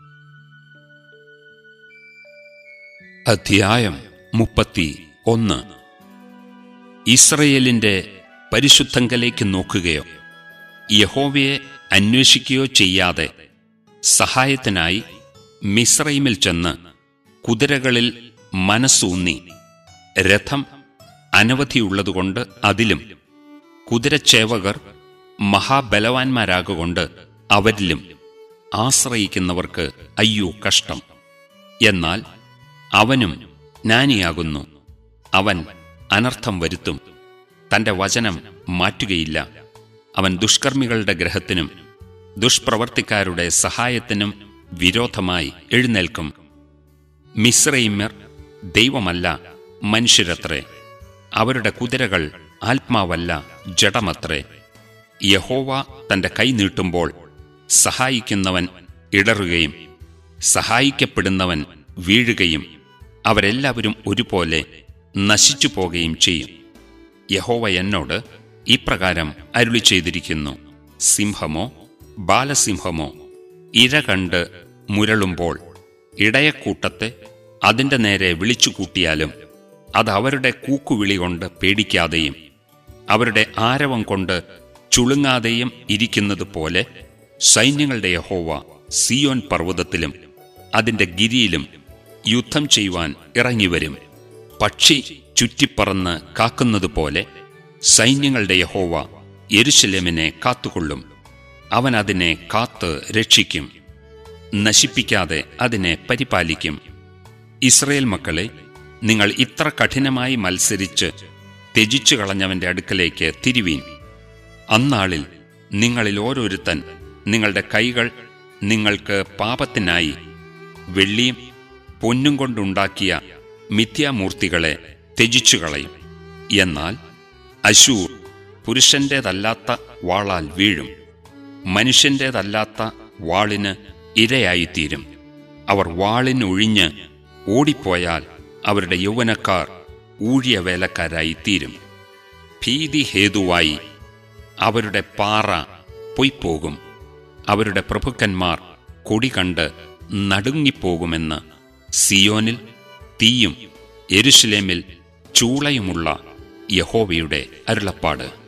അധ്യായം മുപ്പത്തി ഒന്ന് ഇസ്രയേലിന്റെ പരിശുദ്ധങ്കലേക്ക് നോക്കുകയോ യഹോവയെ അന്വേഷിക്കുകയോ ചെയ്യാതെ സഹായത്തിനായി മിസ്രൈമിൽ ചെന്ന് കുതിരകളിൽ മനസ്സൂന്നി രഥം അനവധിയുള്ളതുകൊണ്ട് അതിലും കുതിരച്ചേവകർ മഹാബലവാന്മാരാകൊണ്ട് അവരിലും ആശ്രയിക്കുന്നവർക്ക് അയ്യോ കഷ്ടം എന്നാൽ അവനും ജ്ഞാനിയാകുന്നു അവൻ അനർത്ഥം വരുത്തും തന്റെ വചനം മാറ്റുകയില്ല അവൻ ദുഷ്കർമ്മികളുടെ ഗ്രഹത്തിനും ദുഷ്പ്രവർത്തിക്കാരുടെ സഹായത്തിനും വിരോധമായി എഴുന്നേൽക്കും മിശ്രൈമ്യർ ദൈവമല്ല മനുഷ്യരത്രേ അവരുടെ കുതിരകൾ ആത്മാവല്ല ജഡമത്രേ യഹോവ തന്റെ കൈ നീട്ടുമ്പോൾ സഹായിക്കുന്നവൻ ഇടറുകയും സഹായിക്കപ്പെടുന്നവൻ വീഴുകയും അവരെല്ലാവരും ഒരുപോലെ നശിച്ചു പോകുകയും ചെയ്യും യഹോവ എന്നോട് ഇപ്രകാരം അരുളി ചെയ്തിരിക്കുന്നു സിംഹമോ ബാലസിംഹമോ ഇര കണ്ട് മുരളുമ്പോൾ ഇടയക്കൂട്ടത്തെ അതിന്റെ നേരെ വിളിച്ചു കൂട്ടിയാലും അത് അവരുടെ കൂക്കുവിളി കൊണ്ട് പേടിക്കാതെയും അവരുടെ ആരവം കൊണ്ട് ചുളുങ്ങാതെയും ഇരിക്കുന്നത് പോലെ സൈന്യങ്ങളുടെ യഹോവ സിയോൻ പർവ്വതത്തിലും അതിന്റെ ഗിരിയിലും യുദ്ധം ചെയ്യുവാൻ ഇറങ്ങിവരും പക്ഷി ചുറ്റിപ്പറന്ന് കാക്കുന്നതുപോലെ സൈന്യങ്ങളുടെ യഹോവ യെരുശലേമിനെ കാത്തുകൊള്ളും അവൻ അതിനെ കാത്ത് രക്ഷിക്കും നശിപ്പിക്കാതെ അതിനെ പരിപാലിക്കും ഇസ്രയേൽ മക്കളെ നിങ്ങൾ ഇത്ര കഠിനമായി മത്സരിച്ച് ത്യജിച്ചു കളഞ്ഞവന്റെ അടുക്കലേക്ക് തിരിവീൻ അന്നാളിൽ നിങ്ങളിൽ ഓരോരുത്തൻ നിങ്ങളുടെ കൈകൾ നിങ്ങൾക്ക് പാപത്തിനായി വെള്ളിയും പൊന്നും കൊണ്ടുണ്ടാക്കിയ മിഥ്യാമൂർത്തികളെ ത്യജിച്ചു കളയും എന്നാൽ അശൂർ പുരുഷന്റേതല്ലാത്ത വാളാൽ വീഴും മനുഷ്യന്റേതല്ലാത്ത വാളിന് ഇരയായിത്തീരും അവർ വാളിനൊഴിഞ്ഞ് ഓടിപ്പോയാൽ അവരുടെ യൗവനക്കാർ ഊഴിയ വേലക്കാരായിത്തീരും ഭീതി ഹേതുവായി അവരുടെ പാറ പൊയ്പോകും അവരുടെ പ്രഭുക്കന്മാർ കൊടി കണ്ട് നടുങ്ങിപ്പോകുമെന്ന് സിയോനിൽ തീയും എരുശലേമിൽ ചൂളയുമുള്ള യഹോവയുടെ അരുളപ്പാട്